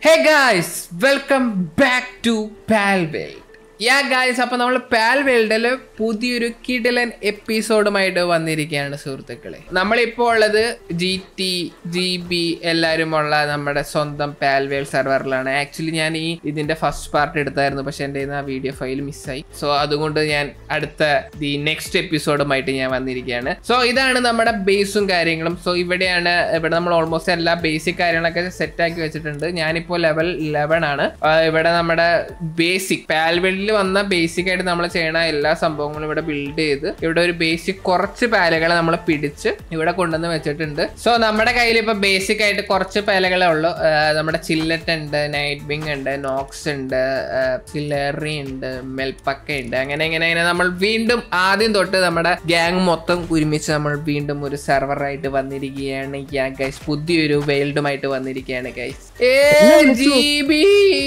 Hey guys welcome back to Palworld yeah guys അപ്പൊ നമ്മൾ പാൽവേൾഡില് പുതിയൊരു കിടിലൻ എപ്പിസോഡുമായിട്ട് വന്നിരിക്കുകയാണ് സുഹൃത്തുക്കളെ നമ്മളിപ്പോൾ ഉള്ളത് ജി ടി ജി ബി എല്ലാവരും ഉള്ള നമ്മുടെ സ്വന്തം പാൽവേൾ സെർവറിലാണ് ആക്ച്വലി ഞാൻ ഈ ഇതിന്റെ ഫസ്റ്റ് പാർട്ട് എടുത്തായിരുന്നു പക്ഷെ എൻ്റെ ആ വീഡിയോ ഫയൽ മിസ്സായി സോ അതുകൊണ്ട് ഞാൻ അടുത്ത ദി നെക്സ്റ്റ് എപ്പിസോഡുമായിട്ട് ഞാൻ വന്നിരിക്കുകയാണ് സോ ഇതാണ് നമ്മുടെ ബേസും കാര്യങ്ങളും സോ ഇവിടെയാണ് ഇവിടെ നമ്മൾ ഓൾമോസ്റ്റ് എല്ലാ ബേസിക് കാര്യങ്ങളൊക്കെ സെറ്റ് ആക്കി വെച്ചിട്ടുണ്ട് ഞാനിപ്പോൾ ലെവൽ ലെവൻ ആണ് ആ, ഇവിടെ നമ്മുടെ ബേസിക് പാൽവെളിയിൽ വന്ന ബേസിക് ആയിട്ട് നമ്മൾ ചെയ്യണ എല്ലാ സംഭവങ്ങളും ഇവിടെ ബിൽഡ് ചെയ്ത് ഇവിടെ ഒരു ബേസിക് കുറച്ച് പാലകളെ നമ്മൾ പിടിച്ച് ഇവിടെ കൊണ്ടുവന്ന് വെച്ചിട്ടുണ്ട് സോ നമ്മുടെ കയ്യിൽ ഇപ്പൊ ബേസിക് ആയിട്ട് കുറച്ച് പാലകളെ ഉള്ളൂ ആ, നമ്മുടെ ചില്ലറ്റ് ഉണ്ട് നൈറ്റ് ബിങ് ഉണ്ട് നോക്സ് ഉണ്ട് ചില്ലറി ഉണ്ട് മെൽപ്പക്ക ഉണ്ട് അങ്ങനെ ഇങ്ങനെ ഇങ്ങനെ നമ്മൾ വീണ്ടും ആദ്യം തൊട്ട് നമ്മുടെ ഗ്യാങ് മൊത്തം ഒരുമിച്ച് നമ്മൾ വീണ്ടും ഒരു സെർവറായിട്ട് വന്നിരിക്കുകയാണ് യാ ഗൈസ് പുതിയൊരു വേൾഡുമായിട്ട് വന്നിരിക്കുകയാണ് ഗൈസ് ഏ ജീബി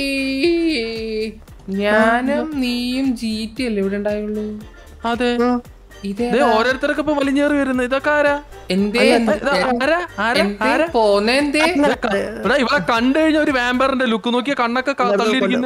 ഞാനും നീയും ജീറ്റി അല്ലേ ഇവിടെ ഉണ്ടായുള്ളൂ അതെ ഇതേ ദേ ഓരോരുത്തർക്ക് ഇപ്പൊ വലിഞ്ഞേറി വരുന്നു ഇതൊക്കെ ആരാ എന്തേ ഇത് ആരാ ആരാ എന്തേ ആരാ പോന്നെന്തേ ഇവിടെ ഇവിടെ കണ്ടു കഴിഞ്ഞ ഒരു വാമ്പറിന്റെ ലുക്ക് നോക്കിയ കണ്ണൊക്കെ ക- തള്ളിയിരിക്കുന്നു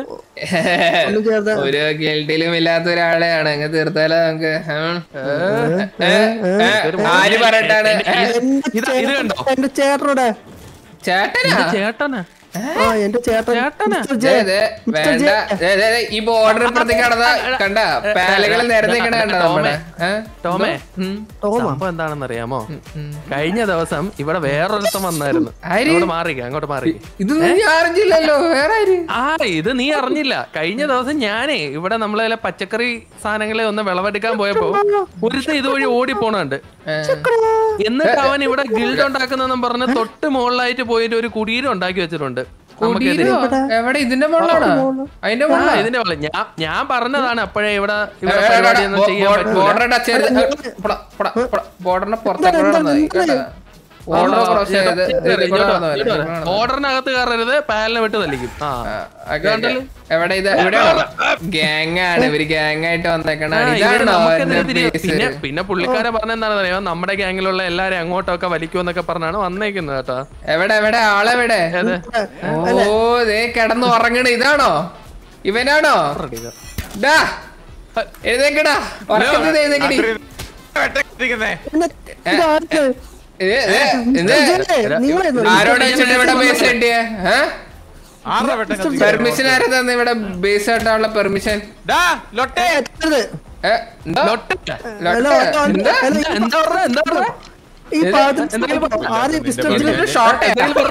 ഒരു ഗിൽഡിലും ഇല്ലാത്ത ഒരാളെയാണ് അങ്ങ് തീർത്താലോ നമുക്ക് ഉം. ഏ, ഏ, ആര് പറഞ്ഞിട്ടാണ് ഏ, ഇത് ഇത് കണ്ടോ എന്റെ ചേട്ടനോടെ ചേട്ടനാ ചേട്ടനാ ആ എന്റെ ചേട്ടൻ ചേട്ടനാ? മിസ്റ്റർ ദേ, ജെ. ദേ, മിസ്റ്റർ വേണ്ട ജെ. ദേ, ദേ, ദേ, ഈ ബോർഡർ ഇപ്പുറത്തേക്ക് കടന്ന കണ്ട പാലകൾ നേരത്തെ കണ്ട കണ്ട നമ്മുടെ ഏ? ടോമേ ഉം, ടോമാ സംഭവം എന്താണെന്ന് അറിയാമോ ഉം. കഴിഞ്ഞ ദിവസം ഇവിടെ വേറൊരുത്തം വന്നായിരുന്നു ആര്? അങ്ങോട്ട് മാറിക്ക അങ്ങോട്ട് മാറിക്ക ഇതൊന്നും ഞാൻ അറിഞ്ഞില്ലല്ലോ വേറെ ആര് ആ ഇത് നീ അറിഞ്ഞില്ല കഴിഞ്ഞ ദിവസം ഞാനേ ഇവിടെ നമ്മളെ പച്ചക്കറി സാധനങ്ങളെ ഒന്ന് വിളവെടുക്കാൻ പോയപ്പോ ഒരുത്ത ഇതുവഴി ഓടിപ്പോണുണ്ട് ഏ. എന്നിട്ട് അവൻ ഇവിടെ ഗിൽഡ് ഉണ്ടാക്കുന്നെന്നും പറഞ്ഞ് തൊട്ട് മുകളിലായിട്ട് പോയിട്ട് ഒരു കുടീരം ഉണ്ടാക്കി വെച്ചിട്ടുണ്ട് നമുക്കെതിരെ കുടീരോ? എവിടെ ഇതിന്റെ മുകളിലാണോ അതിന്റെ ആ, മുകളിലാ ഇതിന്റെ മുകളിൽ ഞാൻ ഞാൻ പറഞ്ഞതാണ് അപ്പോഴേ ഇവിടെ ഇവിടെ പരിപാടിയൊന്നും ചെയ്യാൻ പറ്റില്ല ബോർഡർ ടച്ച് ചെയ്ത് ബോർഡറിന്റെ പുറത്തേക്ക് ബോർഡർ ക്രോസ് ചെയ്ത് ഇതിൽ കൂടെ വന്നോ, ഇതിൽ കൂടെ വന്നോ. ഓർഡറിനകത്ത് കയറരുത് പാലിനെ വിട്ട് തല്ലിക്കും ആ ആ, ഓക്കേ, ഓക്കേ. എവിടെ ഇത് എവിടെയാണോ ഗ്യാങ് ആണ് ഇവര് ഗ്യാങ് ആയിട്ട് വന്നേക്കണ ആ, ഇവര് ഇതാണോ നമുക്കെതിരെ എന്റെ തിരിയും. base? പിന്നെ പിന്നെ പുള്ളിക്കാരെ പറഞ്ഞെന്താണെന്ന് അറിയാമോ നമ്മുടെ ഗ്യാങ്ങിലുള്ള എല്ലാരും അങ്ങോട്ടൊക്കെ വലിക്കുമെന്നൊക്കെ പറഞ്ഞാണ് വന്നേക്കുന്നത് കേട്ടോ എവിടെ എവിടെ ആളെവിടെ ഓ ദേ കിടന്ന് ഉറങ്ങണ ഇതാണോ ഇവനാണോ ഡാ എഴുതേക്കടാ ഉറക്കുന്നത് എഴുതേക്കടി എന്നെ- ഇതാർക്ക്? ഏ, ഏ, എന്ത്? ജെ, നിങ്ങളായിരുന്നോ? ആരോട് വെച്ചിട്ട് ഇവിടെ ബേസ് കിട്ടിയേ ആരുടെ വെട്ടം കത്തിക്കുന്നത്? പെർമിഷൻ ആരാ തന്നെ ഇവിടെ ബേസ് ആയിട്ടുള്ള പെർമിഷൻ ഡാ, ലൊട്ടെ. ഏ, എത്തരുത്. എന്താ ലൊട്ട. ഹലോ, ലൊട്ട? ഹലോ, എന്താ ഹലോ, ഈ- എന്താ പറഞ്ഞ എന്താ പറഞ്ഞ ഈ പാദം എന്തെങ്കിലും പറഞ്ഞോ? ആദ്യം മിസ്റ്റർ ജെ. ഇതിലൊരു ഷോർട്ട്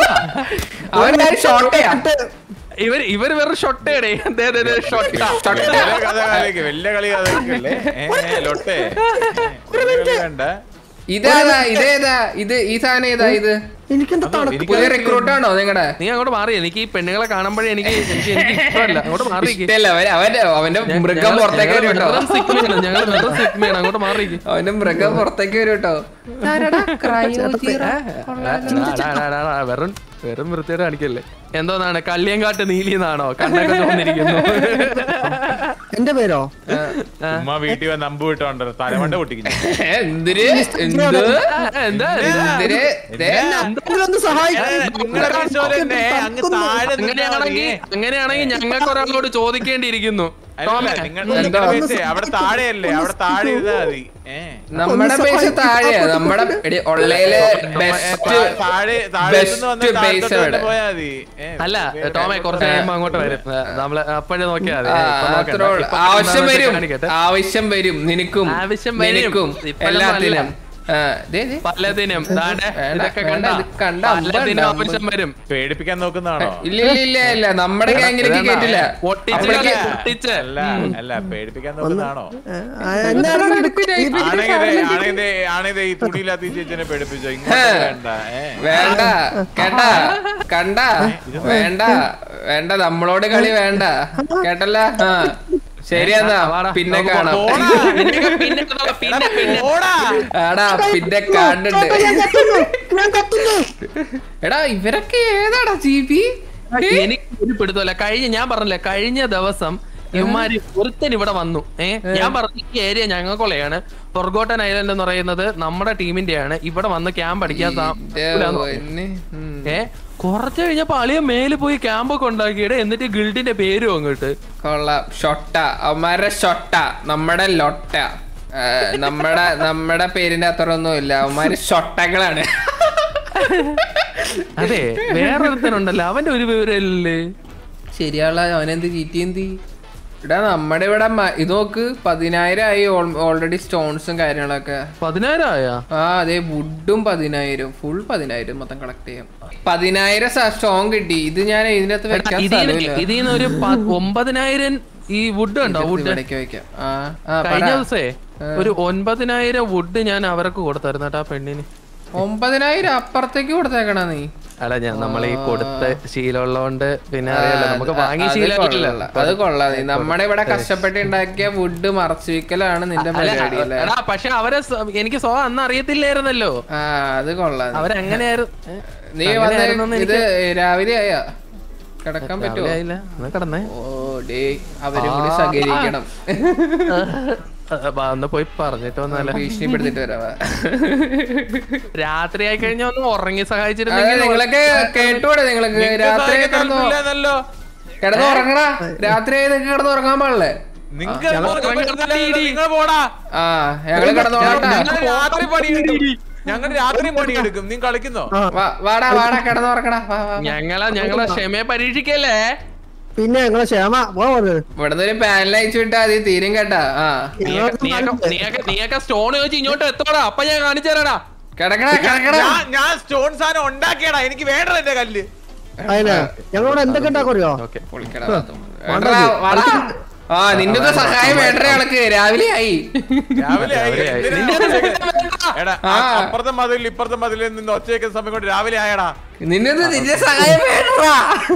അവൻ ഷോർട്ടയാ ഇവർ ഇവർ വെറും ഷൊട്ടേടേ ഷൊട്ട വലിയ കഥ കളിക്ക്, വലിയ കളി കളിക്കല്ലേ? ഏ, ഏ, ലൊട്ടെ. വലിയ കളി വേണ്ട. ഇതേതാ ഇതേതാ ഇത് ഈ സാധനം ഏതാ ഇത് എനിക്കെന്താ തണുപ്പ് എനിക്ക് പുതിയ റിക്രൂട്ട് ആണോ നിങ്ങടെ നീ അങ്ങോട്ട് മാറി എനിക്ക് ഈ പെണ്ണുങ്ങളെ കാണുമ്പോഴേ എനിക്ക് എനിക്ക് എനിക്ക് ഇഷ്ടമല്ല അങ്ങോട്ട് മാറി ഇഷ്ടല്ല അവൻ അവന്റെ അവന്റെ മൃഗം പുറത്തേക്ക് വരും കേട്ടോ ഞങ്ങൾ വെറും സിഗ്മയാണ് അങ്ങോട്ട് മാറി അവന്റെ മൃഗം പുറത്തേക്ക് വരും കേട്ടോ വെറും വെറും വൃത്തിയോടെ കാണിക്കല്ലേ എന്തോന്നാണ് കല്ലിയങ്കാട്ട് നീലി എന്നാണോ കണ്ണൊക്കെ തോന്നിരിക്കുന്നു എന്റെ പേരോ ഉമ്മ വീട്ടിൽ വന്ന് അമ്പ് വിട്ടോണ്ട് തലമണ്ട പൊട്ടിക്കുന്നു എന്തിര് എന്ത് എന്താ എന്തിര് ദേ, നിങ്ങളൊന്ന് സഹായിക്കും നിങ്ങളെ കണ്ടോലെ തന്നെ അങ്ങ് താഴെ നിന്നാ മതി. അങ്ങനെയാണെങ്കിൽ അങ്ങനെയാണെങ്കിൽ ഞങ്ങൾക്ക് ഒരാളോട് ചോദിക്കേണ്ടിയിരിക്കുന്നു അല്ല, നിങ്ങൾ നിങ്ങളുടെ ബേസ് അവിടെ താഴെയല്ലേ അവിടെ താഴെ ഇരുന്നാ മതി ഏ. നമ്മുടെ ബേസ് താഴെയാ നമ്മുടെ എടി, ഉള്ളയില് ബെസ്റ്റ് താഴെ താഴെ best നിന്ന് വന്ന് base താഴത്തോട്ട് അവിടെ. വന്ന് പോയാ മതി ഏ, അല്ല ടോമെ കുറച്ച് കഴിയുമ്പോ അങ്ങോട്ട് വരും നമ്മള് അപ്പോഴേ നോക്കിയാ മതി ആ, ഇപ്പൊ നോക്കണ്ട. അത്രേ ഉള്ളൂ. ഇപ്പൊ ആവശ്യം എന്താണെന്ന് വരും കാണിക്കട്ടെ. ആവശ്യം വരും നിനക്കും ആവശ്യം വരും. നിനക്കും ഇപ്പോഴൊന്നും എല്ലാത്തിനും ആ, ദേ, ദേ. പലതിനും ദാണ്ടെ, വേണ്ട, ഇതൊക്കെ വേണ്ട, കണ്ട ഇത് കണ്ട പലതിനും അമ്പ് ആവശ്യം വരും പേടിപ്പിക്കാൻ നോക്കുന്നതാണോ ഇല്ല ഇല്ല ഇല്ല ഇല്ല നമ്മുടെ ഗ്യാങ്ങിലേക്ക് കേട്ടില്ല പൊട്ടിച്ച് അപ്പോഴേക്ക് കളയാ, പൊട്ടിച്ച് അല്ല അല്ല പേടിപ്പിക്കാൻ നോക്കുന്നതാണോ എന്നാലും ആണെങ്കിൽ ആണെങ്കിൽ ആണെങ്കിൽ ഈ തുണിയില്ലാത്ത ഈ ചേച്ചിനെ പേടിപ്പിച്ചോ ഇങ്ങോട്ട് വേണ്ട ഏ വേണ്ട കേട്ടാ കണ്ട വേണ്ട വേണ്ട നമ്മളോട് കളി വേണ്ട കേട്ടല്ല ആ ശരി എന്നാ വാടാ, പിന്നെ നമുക്ക് കാണാം പോടാ. നിനക്ക് പിന്നെ കാണാം, പിന്നെ പിന്നെ ഓടാ ആടാ പിന്നെ കണ്ടിട്ട് ഞാൻ കത്തുന്നു ഞാൻ കത്തുന്നു എടാ ഇവരൊക്കെ ഏതാടാ ജി പി എനിക്ക് ഒരു പിടുത്തമല്ല കഴിഞ്ഞ ഞാൻ പറഞ്ഞില്ല കഴിഞ്ഞ ദിവസം ഇവന്മാര് ഒരുത്തൻ ഇവിടെ വന്നു ഏ ഞാൻ പറഞ്ഞു ഈ ഏരിയ ഞങ്ങൾക്കുള്ളയാണ് ഫൊർഗോട്ടൻ ഐലൻഡ് എന്ന് പറയുന്നത് നമ്മുടെ ടീമിന്റെയാണ് ഇവിടെ വന്ന് ക്യാമ്പ് അടിക്കാൻ താ- എന്റെ പൊന്നെ. ഉം. ഏ കുറച്ച് കഴിഞ്ഞപ്പോ അളിയ മേല് പോയി ക്യാമ്പൊക്കെ ഉണ്ടാക്കിയിടെ എന്നിട്ട് ഗിൽഡിന്റെ പേരും അങ്ങോട്ട് കൊള്ളാം ഷൊട്ട അവന്മാരുടെ ഷൊട്ട നമ്മുടെ ലൊട്ട ആ, നമ്മുടെ നമ്മുടെ പേരിന്റെ അത്ര ഒന്നും ഇല്ല അവന്മാര് ഷൊട്ടകളാണ് അതെ വേറൊരുത്തനുണ്ടല്ലോ അവന്റെ ഒരു വിവരമില്ലേ ശരിയാള അവനെന്ത് ചീറ്റി എന്തി ഇവിടെ നമ്മുടെ ഇവിടെ മ- ഇത് നോക്ക് പതിനായിരം ആയി ഓൾറെഡി സ്റ്റോൺസും കാര്യങ്ങളൊക്കെ പതിനായിരം ആയാ ആ അതെ വുഡും പതിനായിരം ഫുൾ പതിനായിരം മൊത്തം കളക്ട് ചെയ്യാം പതിനായിരം സ്റ്റോൺ കിട്ടി ഇത് ഞാൻ ഇതിനകത്ത് വെക്കാൻ സ്ഥലമില്ല ഇതിന്ന് ഒരു പ- ഒമ്പതിനായിരം ഈ വുഡ് ഉണ്ടോ വുഡ് ഇവിടേക്ക് വെക്കാം ആ ആ കഴിഞ്ഞ പറ. ദിവസേ ഒരു ഒൻപതിനായിരം വുഡ് ഞാൻ അവർക്ക് കൊടുത്തായിരുന്നു കേട്ടോ ആ പെണ്ണിന് ഒമ്പതിനായിരം അപ്പുറത്തേക്ക് കൊടുത്തേക്കണ നീ അല്ല ഞാൻ നമ്മൾ ഈ കൊടുത്ത ശീലമുള്ളതുകൊണ്ട് പിന്നെ അറിയാലോ നമുക്ക് വാങ്ങി അത് ശീലമില്ല കൊള്ളാം. അത് കൊള്ളാം നീ നമ്മുടെ ഇവിടെ കഷ്ടപ്പെട്ട് ഉണ്ടാക്കിയ വുഡ് മറച്ചു വിക്കലാണ് നിന്റെ പരിപാടി അല്ലേ എടാ പക്ഷെ അവരെ സ്വ- എനിക്ക് സ്വ അന്ന് അറിയത്തില്ലായിരുന്നല്ലോ ആ അത് കൊള്ളാം നീ. അവരെങ്ങനെയായിരുന്നു ഏ? നീ അങ്ങനെയായിരുന്നെന്ന് വന്ന് ഇത് രാവിലെ ആയാ കിടക്കാൻ പറ്റുമോ രാവിലെ ആയില്ല എന്നാ കിടന്നേ ഓ ഡേ അവരും കൂടി സഹകരിക്കണം ആ, വാ, ഒന്ന് പോയി പറഞ്ഞിട്ട് വന്നാലേ ഭീഷണിപ്പെടുത്തിട്ട് വരാവാ രാത്രി ആയി കഴിഞ്ഞാൽ ഒന്ന് ഉറങ്ങി അതെ സഹായിച്ചിരുന്നെങ്കിൽ നിങ്ങളൊക്കെ കേട്ടൂടെ നിങ്ങളൊക്കെ രാത്രി കിടന്നു താല്പര്യമില്ലെന്നല്ലോ കിടന്നു ഉറങ്ങടാ രാത്രി ആയി നിങ്ങൾക്ക് കിടന്നു ഉറങ്ങാൻ പാടില്ലേ നിങ്ങൾക്ക് നിങ്ങൾ പോടാ ആ ഞങ്ങള് കിടന്നോളാട്ടാ ഞങ്ങൾ രാത്രി പണിയെടുക്കും ഞങ്ങൾ രാത്രി പണിയെടുക്കും നീ കളിക്കുന്നോ വാ- വാടാ വാടാ കിടന്നു ഉറങ്ങടാ വാ വാ ഞങ്ങളെ ഞങ്ങളെ ക്ഷമയെ പരീക്ഷിക്കല്ലേ പിന്നെ ഞങ്ങളെ ക്ഷമ പോ പറഞ്ഞത് ഇവിടുന്ന് ഒരു പാനൽ അയച്ചു വിട്ടാ അത് തീരും കേട്ടാ ആ നീയൊക്കെ- നീയൊക്കെ- നീയൊക്കെ നീയൊക്കെ സ്റ്റോൺ വെച്ച് ഇങ്ങോട്ട് എത്തോടാ അപ്പൊ ഞാൻ കാണിച്ചു തരാടാ കിടക്കടാ കിടക്കടാ ഞാൻ ഞാൻ സ്റ്റോൺ സാധനം ഉണ്ടാക്കിയടാ എനിക്ക് വേണ്ട എന്റെ കല്ല് അതിനെ ഞങ്ങളോട് എന്തൊക്കെ ഉണ്ടാക്കറിയോ ഓക്കെ പൊളിക്കടാ വാ. വേണ്ടടാ, വാടാ. ആ നിന്റെ ഒരു സഹായം വേണ്ട ആൾക്ക് രാവിലെ ആയി രാവിലെ ആയി. രാവിലെ ആയി. എന്തിനാ നിന്റെ ഒച്ചയൊക്കെ? എടാ ആ. അപ്പുറത്തെ മതിലിൽ ഇപ്പുറത്തെ മതിലിൽ നിന്ന് ഒച്ചയൊക്കെ സമയം കൊണ്ട് രാവിലെ ആയടാ നിന്റെ നിന്റെ സഹായം വേണ്ടടാ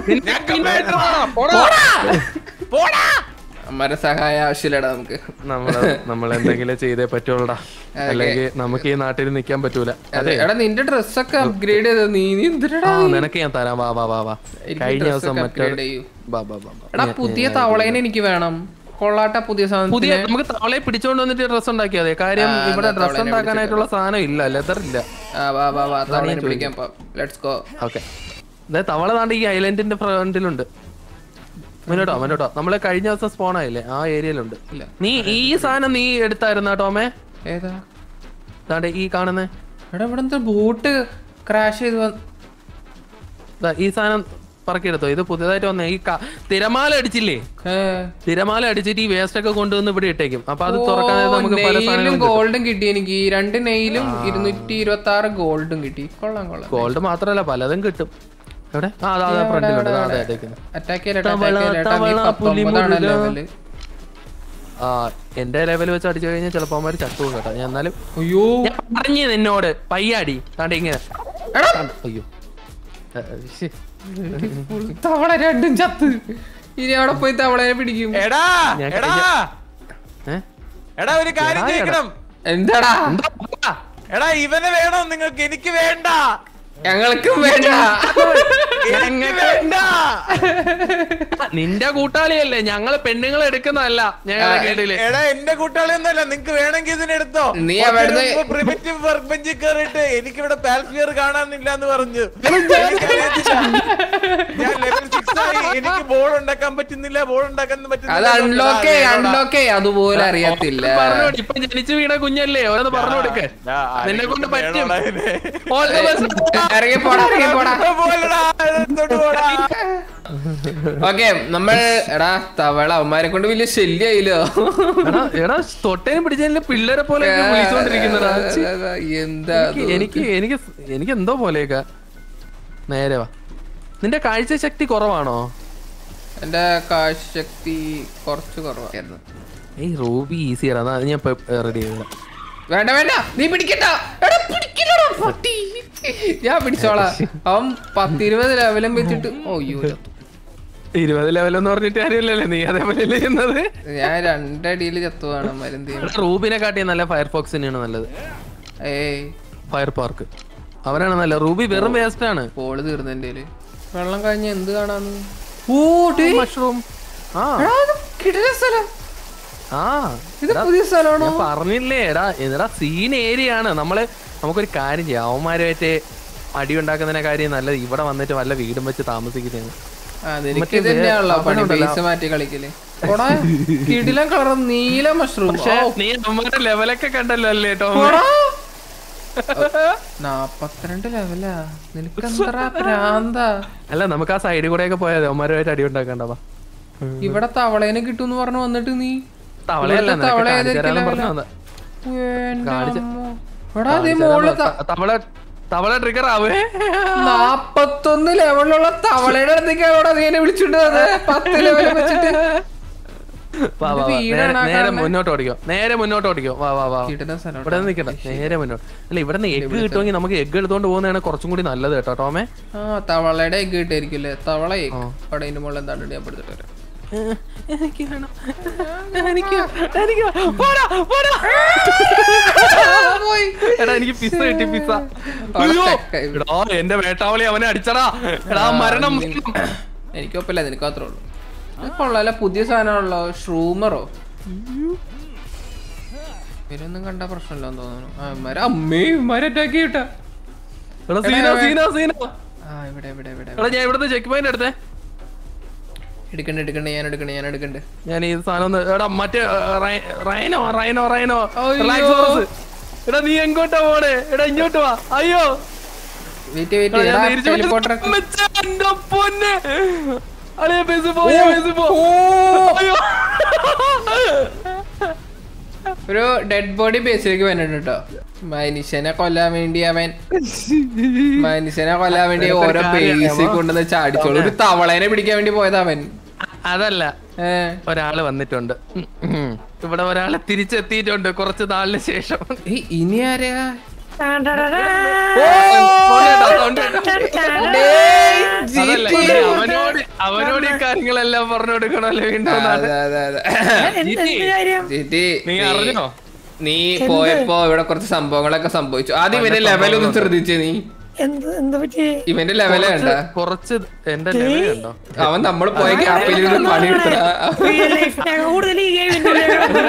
പോടാ അമ്മയുടെ സഹായം ആവശ്യമില്ലടാ നമുക്ക് നമ്മള് നമ്മൾ എന്തെങ്കിലും ചെയ്തേ പറ്റുള്ളൂടാ അല്ലെങ്കിൽ നമുക്ക് ഈ നാട്ടിൽ നിൽക്കാൻ പറ്റൂല അതെ എടാ നിന്റെ ഡ്രസ്സൊക്കെ അപ്ഗ്രേഡ് ചെയ്ത നീ നീ എന്തിനടാ ആ നിനക്ക് ഞാൻ തരാം വാ വാ വാ വാ എനിക്ക് കഴിഞ്ഞ dress ദിവസം ഒക്കെ മറ്റേ upgrade ചെയ്യൂ. വാ വാ വാ വാ. എടാ പുതിയ തവളേനെ എനിക്ക് വേണം കൊള്ളാട്ട പുതിയ പുതിയ സാധനം നമുക്ക് തവളയെ പിടിച്ചോണ്ട് വന്നിട്ട് ഡ്രസ് ഉണ്ടാക്കിയാൽ മതി കാര്യം ആ, ഇവിടെ അതാ ഡ്രസ് തവളേനെ ഉണ്ടാക്കാനായിട്ടുള്ള സാധനം ഇല്ല ലെതർ ഇല്ല ആ വാ വാ വാ തവളേനെ പിടിക്കാൻ പോ ലെറ്റ്സ് ഗോ ഓക്കെ അതെ തവള താണ്ട് ഈ ഐലൻഡിന്റെ ഫ്രണ്ടിലുണ്ട് മുന്നോട്ടോ മുന്നോട്ടോ നമ്മള് കഴിഞ്ഞ ദിവസം സ്പോൺ ആയില്ലേ ആ ഏരിയയിലുണ്ട് ഇല്ല. നീ ഈ സാധനം നീ എടുത്തായിരുന്ന ടോമേ ഏതാ താണ്ട് ഈ കാണുന്നേ എടാ ഇവിടെ എന്താ ബോട്ട് ക്രാഷ് ചെയ്ത് വന്ന് ദാ ഈ സാധനം പറക്കിയെടുത്തോ ഇത് പുതിയതായിട്ട് വന്നേ ഈ ക- തിരമാല അടിച്ചില്ലേ ഏ. തിരമാല അടിച്ചിട്ട് ഈ വേസ്റ്റ് ഒക്കെ കൊണ്ടുവന്ന് ഇവിടെ ഇട്ടേക്കും അപ്പൊ അത് ഓ, തുറക്കാനായിട്ട് നമുക്ക് പല നെയിലും സാധനങ്ങളും കിട്ടും. ഗോൾഡും കിട്ടി എനിക്ക് ഈ രണ്ട് നെയിലും ഇരുന്നൂറ്റി ഇരുപത്തി ആറ് ഗോൾഡും കിട്ടി കൊള്ളാം കൊള്ളാം ഗോൾഡ് മാത്രല്ല പലതും കിട്ടും എവിടെ ആ അതാ അതാ ഫ്രണ്ടിലുണ്ട് അതാ അതെ അറ്റാക്ക് ചെയ്യലട്ടാ തവള, തവള, പത്തൊമ്പതാണ് പുലിമുരുക. ലെവല് ആ എന്റെ ലെവൽ വെച്ച് അടിച്ചു കഴിഞ്ഞാൽ ചിലപ്പോ അവന്മാര് ചത്തു പോകും കേട്ടോ ഞാൻ എന്നാലും അയ്യോ ഞാൻ പറഞ്ഞു നിന്നോട് പയ്യാടി താണ്ട ഇങ്ങനെ എടാ അയ്യോ ഏ, ശ്ശി. തവള രണ്ടും ചത്ത് ഇനി അവിടെ പോയി തവളനെ പിടിക്കും എടാ ഞാൻ എടാ ഏ? എടാ ഒരു കാര്യം എടാ, കേൾക്കണം എന്താടാ എന്താ? എടാ ഇവനെ വേണോ നിങ്ങൾക്ക് എനിക്ക് വേണ്ട ഞങ്ങൾക്കും വേണ്ട എനിക്ക് വേണ്ട നിന്റെ കൂട്ടാളിയല്ലേ ഞങ്ങള് പെണ്ണുങ്ങൾ എടുക്കുന്നതല്ല ഞങ്ങളുടെ കേട്ടില്ലേ എടാ എന്റെ കൂട്ടാളിയൊന്നുമല്ല നിങ്ങക്ക് വേണമെങ്കിൽ ഇതിനെടുത്തോ നീ അവിടുന്ന് പ്രിമിറ്റീവ് വർക്ക് ബെഞ്ചിൽ കയറിയിട്ട് എനിക്ക് ഇവിടെ പാൽഫിയർ കാണാനില്ല എന്ന് പറഞ്ഞു എനിക്കറിയത്തില്ല. ഞാൻ ലെവൽ സിക്സ് ആയി എനിക്ക് ബോൾ ഉണ്ടാക്കാൻ പറ്റുന്നില്ല ബോൾ ഉണ്ടാക്കാൻ അത് പറ്റുന്നില്ല അൺലോക്ക് അൺലോക്ക് അതുപോലെ അറിയത്തില്ല പറഞ്ഞോട് ഇപ്പൊ ജനിച്ചു വീണ കുഞ്ഞല്ലേ ഓരോന്ന് പറഞ്ഞു കൊടുക്കേ നിന്നെ കൊണ്ട് പറ്റും All the best. ഇറങ്ങി പോടാ ഇറങ്ങി പോടാ ഓക്കെ നമ്മൾ എടാ തവള അവന്മാരെ കൊണ്ട് വലിയ ശല്യായില്ലോ എടാ എടാ തൊട്ടേനും പിടിച്ചതിന്റെ പിള്ളേരെ പോലെ വിളിച്ചോണ്ടിരിക്കുന്നടാ ഛി. എന്താ എനിക്ക് എനിക്ക് എനിക്ക് എനിക്ക് എന്തോ പോലെയൊക്കെ നേരെ വാ നിന്റെ കാഴ്ച ശക്തി കുറവാണോ എന്റെ കാഴ്ചശക്തി കുറച്ച് കുറവായിരുന്നു ഏയ് റൂബി ഈസി ആണ് അതാ ഞാൻ റെഡി ചെയ്ത വേണ്ട വേണ്ട നീ പിടിക്കണ്ട എടാ പിടിക്കലടാ പട്ടി ഞാൻ പിടിച്ചോളാം അവൻ പത്തിരുപത് ലെവലും വെച്ചിട്ട് ഓ അയ്യോ ചത്തു. ഇരുപത് ലെവൽ എന്ന് പറഞ്ഞിട്ട് കാര്യമില്ലല്ലേ നീ അതേപോലെ അല്ലേ ചെയ്യുന്നത് ഞാൻ രണ്ടടിയിൽ ചത്തുവാണ് മരുന്ന് എടാ, റൂബിനെ കാട്ടിയ നല്ല ഫയർഫോക്സ് തന്നെയാണ് നല്ലത് ഏയ് ഫയർ പാർക്ക് അവനാണ് നല്ല റൂബി വെറും വേസ്റ്റ് ആണ് പോള് തീർന്നു എന്റെ വെള്ളം കഴിഞ്ഞ എന്ത് കാണാന്ന് ഓ മഷ്റൂം ആ കിടല സ്ഥലം ആ ഇത് പുതിയ സ്ഥലമാണോ ഞാൻ പറഞ്ഞില്ലേ എടാ എടാ സീൻ ഏരിയ ആണ് നമ്മള് നമുക്കൊരു കാര്യം ചെയ്യാം അവന്മാരുമായിട്ട് അടി ഉണ്ടാക്കുന്നതിനെ കാര്യം നല്ലത് ഇവിടെ വന്നിട്ട് വല്ല വീടും വെച്ച് താമസിക്കുന്നതാണ് ആ, നിനക്ക് മറ്റേ ഇത് തന്നെയാണല്ലോ പണി അവനുണ്ടല്ലോ. ബേസ് മാറ്റി കളിക്കല് പോടാ കിടിലം കളർ നീല മഷ്റൂം പക്ഷെ നീ അമ്മയുടെ ലെവലൊക്കെ കണ്ടല്ലോ അല്ലേ ടോം നാപ്പത്തിരണ്ട് ലെവലാ നിനക്ക് എന്താ പ്രാന്ത അല്ല നമുക്ക് ആ സൈഡിൽ കൂടെ ഒക്കെ പോയാൽ അവന്മാരുമായിട്ട് അടി ഉണ്ടാക്കണ്ടവാ ഇവിടെ തവളേനെ കിട്ടും പറഞ്ഞു വന്നിട്ട് നീ തവളയല്ല ഇവിടുത്തെ തവള നിനക്ക് കാണിച്ചു ഏതൊക്കെ തരാമെന്ന് level ആ? പറഞ്ഞാ വന്നേ. എന്റെ കാണിച്ച- അമ്മോ. എടാ അതേ മോള് ത- ത- തവള തവള ട്രിഗർ ആവേ നാപ്പത്തൊന്ന് ലെവലുള്ള തവളയുടെ അടുത്തേക്കാണ് അവിടെ നീ എന്നെ വിളിച്ചിട്ട് വന്നത് പത്ത് ലെവൽ വെച്ചിട്ട് വാ വാ വാ. വീടാണ് നേരെ- ആ നേരെ കാണുന്നെ. മുന്നോട്ട് ഓടിക്കോ നേരെ മുന്നോട്ട് ഓടിക്കോ വാ വാ വാ കിട്ടുന്ന സ്ഥലം ഇവിടെ നിൽക്കണ്ട നേരെ മുന്നോട്ട് അല്ല ഇവിടെ നിന്ന് എഗ് കിട്ടുമെങ്കിൽ നമുക്ക് എഗ് എടുത്തോണ്ട് പോകുന്നതാണ് കുറച്ചും കൂടി നല്ലത് കേട്ടോ ടോമേ ആ തവളയുടെ എഗ് കിട്ടായിരിക്കില്ലേ തവള egg. അവിടെ അതിന്റെ മുകളിൽ എന്താണ്ട് ഞാൻ പെടുത്തിട്ട് വരാം എനിക്ക് വേണം എനിക്ക് എനിക്ക് പോടാ പോടാ എടാ എനിക്ക് പിസ്സ കിട്ടി പിസ്സ അയ്യോ എടാ എന്റെ വേട്ടാവളി അവനെ അടിച്ചടാ എടാ മരണം എനിക്ക് ഒപ്പല്ല നിനക്ക് മാത്രമേ ഉള്ളൂ ഇത് കൊള്ളാല പുതിയ സാധനമാണല്ലോ ഷ്രൂമറോ ഇവരൊന്നും കണ്ട പ്രശ്നമില്ലെന്ന് തോന്നുന്നു ആ ഇവന്മാര് അമ്മേ ഇവന്മാരെ അറ്റാക്ക് ചെയ്യട്ടാ എടാ സീന സീന സീന ആ ഇവിടെ ഇവിടെ ഇവിടെ എടാ ഞാൻ ഇവിടുത്തെ ചെക്ക് പോയിന്റ് എടുത്തേ എടുക്കണ്ട എടുക്കണ്ട ഞാൻ എടുക്കണ്ട ഞാൻ എടുക്കണ്ട് ഞാൻ ഈ സാധനം ഒന്ന് എടാ മറ്റേ ഏ, റൈ- റൈനോ റൈനോ റൈനോ അയ്യോ. റിലാക്സോറസ്. എടാ നീ എങ്ങോട്ടാ പോണേ എടാ ഇങ്ങോട്ട് വാ അയ്യോ വെയിറ്റ് വെയിറ്റ് എടാ, ഞാൻ എടാ തിരിച്ച് ടെലിപ്പോർട്ടർ അമ്മച്ചേ, എന്റെ പൊന്നെ അളിയ ബസ് പോ ഞാൻ ബസ് പോ അയ്യോ ഒരു ഡെഡ് ബോഡി ബേസിലേക്ക് വന്നിട്ടുണ്ട് കേട്ടോ മനുഷ്യനെ കൊല്ലാൻ വേണ്ടി അവൻ മനുഷ്യനെ കൊല്ലാൻ വേണ്ടി ഓരോ ബേസിൽ കൊണ്ടുവന്ന് ചാടിച്ചോളൂ ഒരു തവളേനെ പിടിക്കാൻ വേണ്ടി പോയതാ അവൻ അതല്ല ഏ ഒരാള് വന്നിട്ടുണ്ട് ഉം, ഉം. ഇവിടെ ഒരാള് തിരിച്ചെത്തിയിട്ടുണ്ട് കുറച്ച് നാളിന് ശേഷം ഏയ്, ഇനി ആരെയാ Sound കേട്ടോ, sound കേട്ടോ. ഡേയ്, അതല്ല, GT. ഇനി അവനോട് അവനോട് ഈ കാര്യങ്ങളെല്ലാം പറഞ്ഞു കൊടുക്കണല്ലോ വീണ്ടും എന്നാണ്. അതെ, അതെ, അതെ. ജിറ്റി, GT, നീ നീ- അറിഞ്ഞോ നീ പോയപ്പോ ഇവിടെ കുറച്ച് സംഭവങ്ങളൊക്കെ സംഭവിച്ചു ആദ്യം ഇവന്റെ ലെവലൊന്നും ശ്രദ്ധിച്ചേ നീ എന്ത് എന്ത് പറ്റി ഇവന്റെ ലെവല് കണ്ട കുറച്ച് എന്റെ ലെവൽ കണ്ടോ അവൻ നമ്മൾ പോയ ഗ്യാപ്പിൽ ഇരുന്ന് പണിയെടുത്ത റിയൽ ലൈഫിനേക്കാൾ കൂടുതൽ ഈ ഗെയിമിന്റെ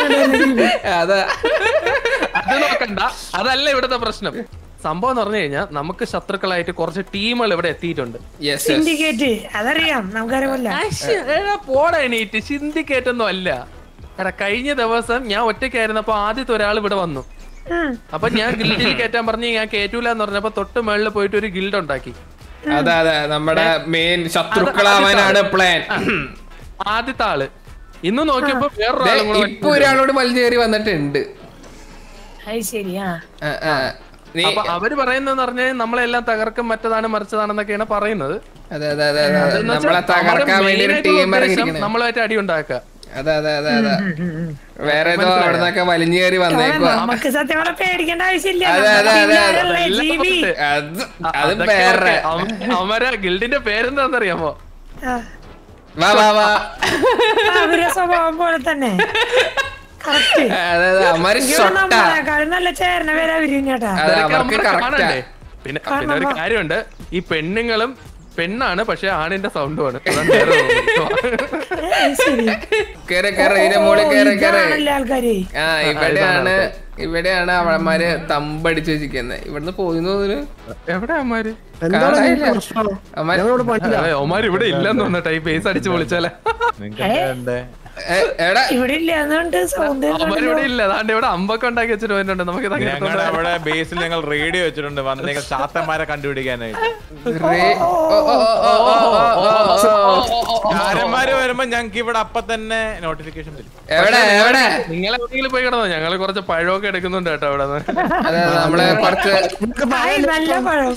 അതാ അത് നോക്കണ്ട അതല്ല ഇവിടുത്തെ പ്രശ്നം സംഭവം എന്ന് പറഞ്ഞു കഴിഞ്ഞാൽ നമുക്ക് ശത്രുക്കളായിട്ട് കുറച്ച് ടീമുകൾ ഇവിടെ എത്തിയിട്ടുണ്ട് യെസ് സിൻഡിക്കേറ്റ് അതറിയാം നമുക്കറിയാമല്ല ആശ്ശ്, എടാ പോടാ എണീറ്റ് സിന്ധിക്കേറ്റ് ഒന്നും അല്ല എടാ കഴിഞ്ഞ ദിവസം ഞാൻ ഒറ്റയ്ക്കായിരുന്നപ്പോ ആദ്യത്തെ ഒരാൾ ഇവിടെ വന്നു അപ്പൊ ഞാൻ ഗിൽഡിൽ കയറ്റാൻ പറഞ്ഞ് ഞാൻ കേറ്റൂല എന്ന് പറഞ്ഞപ്പോ തൊട്ട് മുകളിൽ പോയിട്ട് ഒരു ഗിൽഡ് ഉണ്ടാക്കി അതെ അതെ നമ്മുടെ മെയിൻ ശത്രുക്കളാവാനാണ് പ്ലാൻ ആദ്യത്തെ ആള് ഇന്ന് നോക്കിയപ്പോ വേറൊരാളും കൂടെ ഇപ്പൊ ഒരാളോട് വലിഞ്ഞേറി വന്നിട്ടുണ്ട് അത് ശരിയാ ആ, ആ. നീ അപ്പൊ അവര് പറയുന്നതെന്ന് പറഞ്ഞാൽ നമ്മളെല്ലാം തകർക്കും മറ്റതാണ് മറിച്ചതാണെന്നൊക്കെയാണ് പറയുന്നത് അതെ അതെ അതെ അതെ അതെന്ന് വെച്ചാ നമ്മളെ തകർക്കാൻ അവരുടെ വേണ്ടി ഒരു main ടീം ആയിട്ടുള്ള ഉദ്ദേശം ഇറങ്ങിയിരിക്കണേ നമ്മളുമായിട്ട് അടി ഉണ്ടാക്കുക അതെ അതെ അതെ അതെ വേറെ ഏതോ അവിടെ നിന്നൊക്കെ വലിഞ്ഞേറി വന്നേക്കുവാ നമുക്ക് സത്യം പറഞ്ഞാൽ പേടിക്കേണ്ട ആവശ്യമില്ല അതെ, അതെ, അതെ, അതെ. നമ്മളെ എല്ലാം ജീവി ഉണ്ട്. അത് അത് അതൊക്കെ വേറെ ഓക്കേ. അവ- അവന്മാരെ ഗിൽഡിന്റെ പേരെന്താന്നറിയാമോ ആ, വാ വാ വാ അവരെ സ്വഭാവം പോലെ തന്നെ കറക്റ്റ് അതെ അതെ അമ്മാര് ഷൊട്ട നമ്മളെക്കാളും നല്ല ചേരണ പേരാ വരും ചേട്ടാ അതെ ഇതൊക്കെ അവർക്ക് നമ്മള് കറക്റ്റാ കാണണ്ടേ? പിന്നെ പിന്നെ ഒരു കാര്യമുണ്ട് ഈ പെണ്ണുങ്ങളും പെണ്ണാണ് പക്ഷെ ആണിന്റെ സൗണ്ടുമാണ് അതാണ് വേറെ തോന്നുന്നത്. ഏ, ശരി കേറ് കേറ് ഇതിന്റെ മുകളിൽ കേറ് കേറ് ഇതാണല്ലേ ആൾക്കാര് ആ ഇവിടെയാണ് ഇവിടെയാണ് അവന്മാര് തമ്പടിച്ച് വെച്ചിരിക്കുന്നത് ഇവിടുന്ന് പോയി തോന്നുന്നു എവിടെ അമ്മാര് എന്താണ് കാണാനില്ല. ഈ പ്രശ്നം അവന്മാര് ഞങ്ങളോട് പറ്റില്ല അതെ, അവന്മാര് ഇവിടെ ഇല്ലെന്ന് തോന്നട്ടെ ഈ പേസ് അടിച്ച് വിളിച്ചാലേ നിങ്ങൾക്ക് ഏ, എടാ ഇവിടെ ഇല്ല എന്നുകൊണ്ട് സൗണ്ട് അവന്മാര് ഇവിടെ ഇല്ല അതാണ്ട് ഇവിടെ അമ്പൊക്കെ ഉണ്ടാക്കി വെച്ചിട്ട് പോയിട്ടുണ്ട് നമുക്ക് ഇത് അങ്ങനെ ഞങ്ങളുടെ അവിടെ ബേസിൽ ഞങ്ങൾ റേഡിയോ വെച്ചിട്ടുണ്ട് വന്നേക്ക ചാത്തന്മാരെ കണ്ടുപിടിക്കാനായിട്ട് റേ- ഓ, ഓ, ഓ, ഓ, ഓ, ഓ, ഓ, ഓ. ചാരന്മാര് വരുമ്പോ ഞങ്ങൾക്ക് ഇവിടെ അപ്പൊ തന്നെ നോട്ടിഫിക്കേഷൻ വരും എവിടെ എവിടെ നിങ്ങൾ എവിടെയെങ്കിലും പോയി കിടന്നോ ഞങ്ങള് കുറച്ച് പഴമൊക്കെ എടുക്കുന്നുണ്ട് കേട്ടോ അവിടെ അതെ അതെ, നമ്മള് കുറച്ച് നല്ല പഴം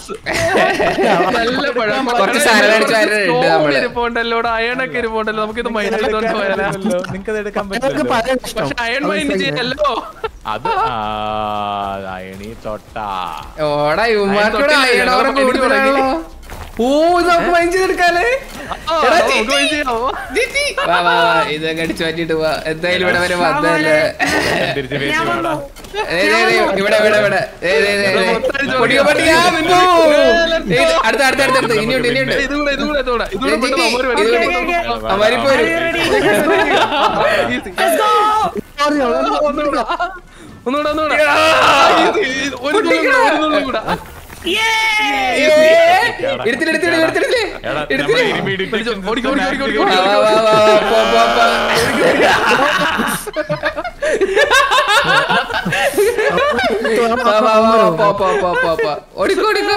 നല്ല പഴം കുറച്ച് സാലഡ് അടിച്ച് വാരിയിട്ടുണ്ട് നമ്മള്. ഇരിപ്പുണ്ടല്ലോ ഇവിടെ അയണൊക്കെ ഇരിപ്പുണ്ടല്ലോ നമുക്കിത് മൈൻഡ് ചെയ്തോണ്ട് പോയാലോ നിങ്ങൾക്ക് അത് എടുക്കാൻ ഞങ്ങൾക്ക് പറ്റില്ല പഴം ഇഷ്ടം പക്ഷെ അയൺ മൈൻഡ് ചെയ്യല്ലോ അത് ആ അയണി തൊട്ടാ ഓടാ ഇവന്മാർക്കൂടെ തൊട്ടില്ല, അയ്യടവരെ ഞങ്ങള് പണിക്ക് കൂടുതലാണല്ലോ ഓ ഇത് നമുക്ക് മൈൻഡ് ചെയ്തെടുക്കാല്ലേ ആ, എടാ, നമുക്ക് ചേച്ചി. mind ചെയ്യാമോ? ജിറ്റി. വാ വാ വാ ഇതൊക്കെ അടിച്ചു മാറ്റിട്ട് പോവാ എന്തായാലും ഇവിടെ വരെ വന്നല്ലേ തിരിച്ച് ബേസിൽ ഞാൻ വേണം വന്നു ഏയ് ദേ, ദേ, ഇവിടെ ഇവിടെ ഇവിടെ ഏയ് ദേ, ദേ, ദേ. മൊത്തം പൊടിയോ, പൊടിയോ, ആ, മിന്നു. let's ഏയ്, അടുത്ത അടുത്ത അടുത്ത അടുത്ത് ഇനിയുണ്ട് ഇനിയുണ്ട് ഇത് കൂടെ, ഇത് കൂടെ, ഇത് കൂടെ. ഇത് കൂടെ ജിറ്റി, പെട്ടെന്ന് അവന്മാര് ഇത് വരും. കൂടെ. അവന്മാരിപ്പോ വരും Easy. Let's go. ഒന്നുകൂടെ, ഒന്നുകൂടെ, ഒന്നുകൂടെ. ഇത്, ഇത്, ഒരു തുള്ളി കൂടെ, ഒരു തുള്ളി കൂടെ. എടുത്തില്ല എടുത്തില്ല എടുത്തില്ല എടാ, എടുത്തില്ല നമ്മുടെ enemy detection ഓടിക്കോ, ഓടിക്കോ, ഓടിക്കോ, ഓടിക്കോ. വാ, വാ, വാ, വാ, വാ, പോ, പോ, പോ. വാ, വാ, വാ, വാ, പോ, പോ, പോ, പോ, പോ. ഓടിക്കോ ഓടിക്കോ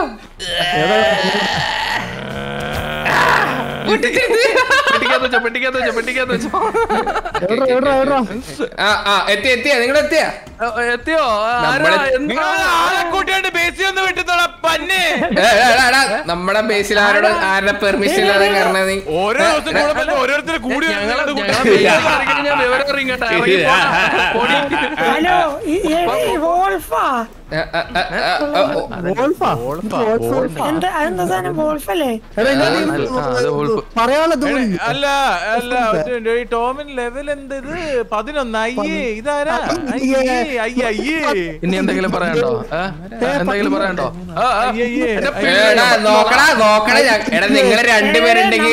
പെട്ടിക്കകത്ത് വെച്ചോ പെട്ടിക്കകത്ത് വെച്ചോ പെട്ടിക്കകത്ത് വെച്ചോ എവിടാ എവിടാ എവിടാ ആ ആ എത്തി എത്തിയാ നിങ്ങൾ എത്തിയാ ആ, എത്തിയോ ആ, ആരാ? നമ്മളെ- എന്താ? നിങ്ങൾ ആളെ കൂട്ടിയോണ്ട് ബേസി ഒന്ന് വിട്ടുത്തോളാം പന്നെ ഏ, ഏ, എടാ, എടാ, നമ്മുടെ ബേസിൽ ആരോട് ആരുടെ പെർമിഷൻ ഇല്ലാതെ കയറണത് നീ ഓരോ ദിവസം കൂടെ വന്ന് ഓരോരുത്തർ കൂടി ഞങ്ങള് വരുന്നുണ്ട് ഞങ്ങളെ കൂട്ടാൻ. പേര് അറിയിക്കാൻ ഞാൻ വിവരം അറിയും കേട്ടോ ഇറങ്ങി പോടാ. പൊടി. ഹലോ ഈ- ഈ വോൾഫാ ആ, ആ, ആ, ആ, ആ, ഓ. വോൾഫാ എന്താ അതെന്താ സാധനം വോൾഫല്ലേ എടാ ഇങ്ങോട്ട് ആ, അത് വോൾഫ്. പറയാനുള്ള ദൂരം അല്ല അല്ല ഒരു മിനിറ്റ്. ഈ ടോമിൻ ലെവൽ എന്ത് ഇത് പതിനൊന്ന് അയ്യേ ഇതാരാ അയ്യേ അയ്യേ അയ്യേ ഇനി എന്തെങ്കിലും പറയണ്ടോ ഏ? എന്തെങ്കിലും പറയണ്ടോ ആ, ആ. അയ്യേ എന്റെ ഏ, എടാ നോക്കടാ നോക്കടാ ഞാൻ- എടാ നിങ്ങള് രണ്ടുപേരുണ്ടെങ്കിൽ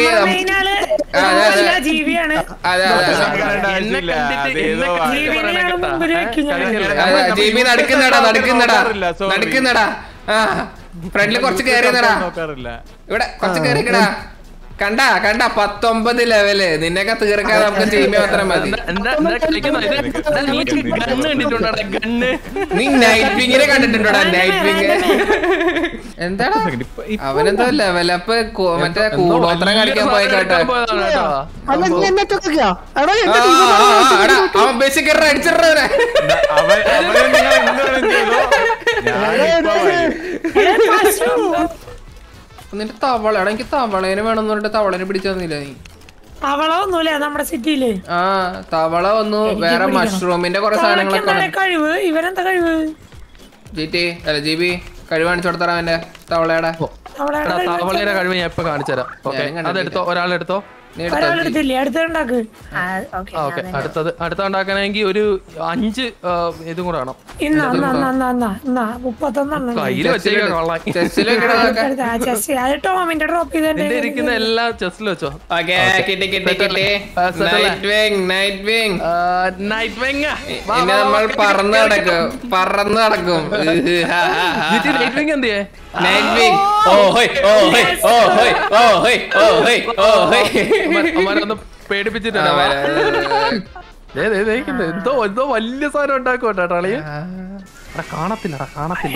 അതെ, അതെ. ജീവിയാണ് അതെ അതെ അതെ. എന്നെ ആവശ്യമില്ല. കണ്ടിട്ട് അത് എന്നെ ഏതോ കണ്ടിട്ട് ജീവിനെ പറയണ ഞങ്ങള് കേട്ടാ. മുമ്പിൽ വെക്കും ഞങ്ങൾ. കളിക്കല്ലേ? അതെ, ജി ബി നടക്കുന്നടാ നടക്കുന്നടാ നോക്കാറില്ല, sorry. നടക്കുന്നടാ ആ ഫ്രണ്ടില് കുറച്ച് കയറിയതടാ നോക്കാറില്ല ഇവിടെ കുറച്ച് കയറിക്കടാ കണ്ടാ കണ്ടാ പത്തൊമ്പത് ലെവല് നിന്നെയൊക്കെ തീർക്കാൻ നമുക്ക് ടീമേ മാത്രം മതി എന്താ- എന്താ എന്താ കളിക്കുന്നത്? ഇത് എടാ, നീ ഗണ്ണ് കണ്ടിട്ടുണ്ടോടാ ഗണ്ണ് നീ നൈറ്റ് വിങ്ങിനെ കണ്ടിട്ടുണ്ടോടാ നൈറ്റ് വിങ് എന്താടാ അവനെന്തോ ലെവലപ്പ് മറ്റേ കൂടോത്രം കളിക്കാൻ പോയി കേട്ടോ പോയതാണ് കേട്ടോ. അല്ല നീ എന്നെ ചൊക്കിയാ എടാ ആ, എന്റെ ആ, ആ, എടാ, അവൻ ബേസിക് അടിച്ചിട്ടവനെ അവൻ അവനെ നിങ്ങൾ എന്താണ് ചെയ്തോ ഞാനിപ്പോ വരും. നിന്റെ തവള എടാ എനിക്ക് തവളേനെ വേണമെന്ന് പറഞ്ഞിട്ട് തവളനെ പിടിച്ചു തന്നില്ല നീ അവളൊന്നുമില്ല നമ്മുടെ സിറ്റിയില് ആ തവള വന്നു വേറെ മഷ്റൂമിന്റെ കുറെ സാധനങ്ങളൊക്കെ എന്താണ് കഴിവ് ഇവരെന്താ കഴിവ് ജി ടി അല്ല ജി ബി കഴിവ് കാണിച്ചു കൊടുത്തറ അവന്റെ തവളയുടെ അവിടെ എടാ, തവളയുടെ കഴിവ് ഞാൻ ഇപ്പൊ കാണിച്ചുതരാം ഓക്കെ ഞാനും കണ്ടിട്ടില്ല. അതെടുത്തോ ഒരാളെടുത്തോ നീ എടുത്തോ, ജി. ഒരാളെടുത്തില്ലേ അടുത്തുണ്ടാക്ക് ആ, ഓക്കെ അടുത്തത് അടുത്ത ഉണ്ടാക്കണമെങ്കിൽ ഒരു അഞ്ച് ആ, ഇതും കൂടെ വേണം ഇന്നാ എന്നാ എന്നാ എന്നാ എന്നാ എന്നാ മുപ്പത്തൊന്നെണ്ണം കയ്യിൽ വെച്ചേക്കാൻ കൊള്ളാം ചെസ്സിലൊക്കെ ഇടാതൊക്കെ. എടുത്ത് ആ ചെസ് അത് ടോമിന്റെ ഡ്രോപ്പ് ചെയ്ത് എന്റെ ഇരിക്കുന്ന എല്ലാ ചെസ്സിൽ വെച്ചോ ഓക്കേ, കിട്ടി കിട്ടി കിട്ടി ആ, settle ആ. Nitewing Nitewing Nitewing ഇനി നമ്മൾ പറന്ന് നടക്കും പറന്ന് നടക്കും നൈറ്റ് വെങ് എന്ത് ചെയ്യേ നൈറ്റ് വിങ് ഓ ഹോയ് ഓ ഹോയ് ഓ ഹോയ് ഓ ഹോയ് ഓ ഹോയ് ഓ ഹോയ് അവരൊന്ന് പേടിപ്പിച്ചിട്ടുണ്ട് ആ, വരാ, വരാ, വരാ. ദേ, ദേ, ദേ, ഇരിക്കുന്നു. എന്തോ എന്തോ വലിയ സാധനം ഉണ്ടാക്കും കേട്ടോ അളിയ കാണത്തില്ല കാണത്തില്ല